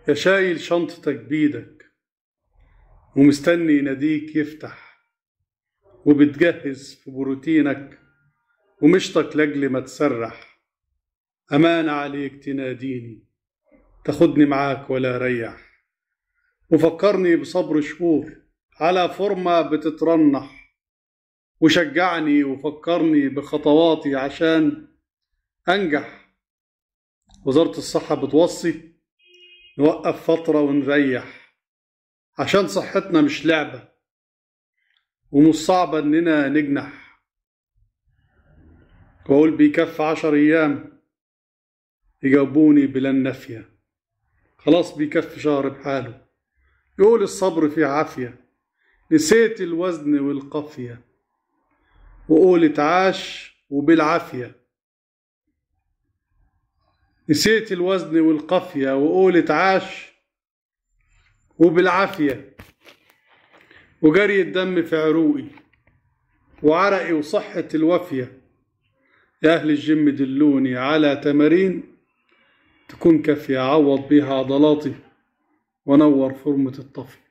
يا شايل شنطتك بيدك ومستني يناديك يفتح وبتجهز في بروتينك ومشطك لأجل ما تسرح أمان عليك تناديني تاخدني معاك ولا ريح وفكرني بصبر شهور على فورمة بتترنح وشجعني وفكرني بخطواتي عشان أنجح وزارة الصحة بتوصي نوقف فترة ونريح عشان صحتنا مش لعبة ومش صعبة إننا نجنح وأقول بيكفي عشر أيام يجاوبوني بلا النفية خلاص بيكفي شهر بحاله يقول الصبر في عافية نسيت الوزن والقافية وقول اتعاش وبالعافية نسيت الوزن والقافية وقول اتعاش وبالعافية وجري الدم في عروقي وعرقي وصحة الوافية يا أهل الجيم دلوني على تمارين تكون كافية أعوض بيها عضلاتي وأنور فورمة الطفي